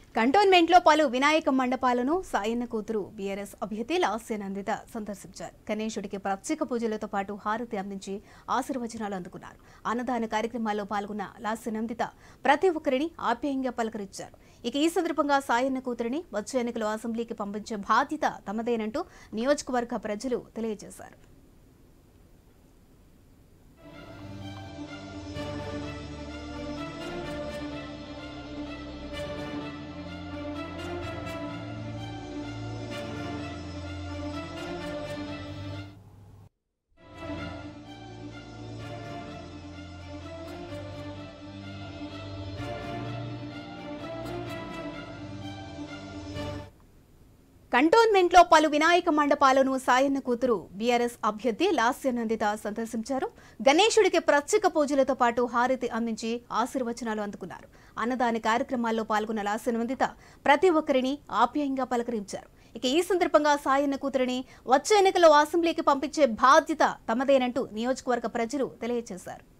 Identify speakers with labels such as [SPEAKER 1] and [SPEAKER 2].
[SPEAKER 1] కంటోన్మెంట్లో పలు వినాయక మండపాలను సాయన్న కూతురు బీఆర్ఎస్ అభ్యర్థి లాస్యనందిత సందర్శించారు గణేశుడికి ప్రత్యేక పూజలతో పాటు హారతి అందించి ఆశీర్వచనాలు అందుకున్నారు అన్నదాన కార్యక్రమాల్లో పాల్గొన్న లాస్యనందిత ప్రతి ఒక్కరిని ఆప్యాయంగా పలకరించారు ఇక ఈ సందర్భంగా సాయన్న కూతురిని వచ్చే ఎన్నికలు అసెంబ్లీకి పంపించే బాధ్యత తమదేనంటూ నియోజకవర్గ ప్రజలు తెలియజేశారు కంటోన్మెంట్లో పలు వినాయక మండపాలను సాయన్న కూతురు బీఆర్ఎస్ అభ్యర్థి లాస్యనందిత సందర్శించారు గణేశుడికి ప్రత్యేక పూజలతో పాటు హారతి అందించి ఆశీర్వచనాలు అందుకున్నారు అన్నదాన కార్యక్రమాల్లో పాల్గొన్న లాస్యనందిత ప్రతి ఒక్కరిని ఆప్యాయంగా పలకరించారు ఇక ఈ సందర్భంగా సాయన్న కూతురిని వచ్చే ఎన్నికల్లో అసెంబ్లీకి పంపించే బాధ్యత తమదేనంటూ నియోజకవర్గ ప్రజలు తెలియజేశారు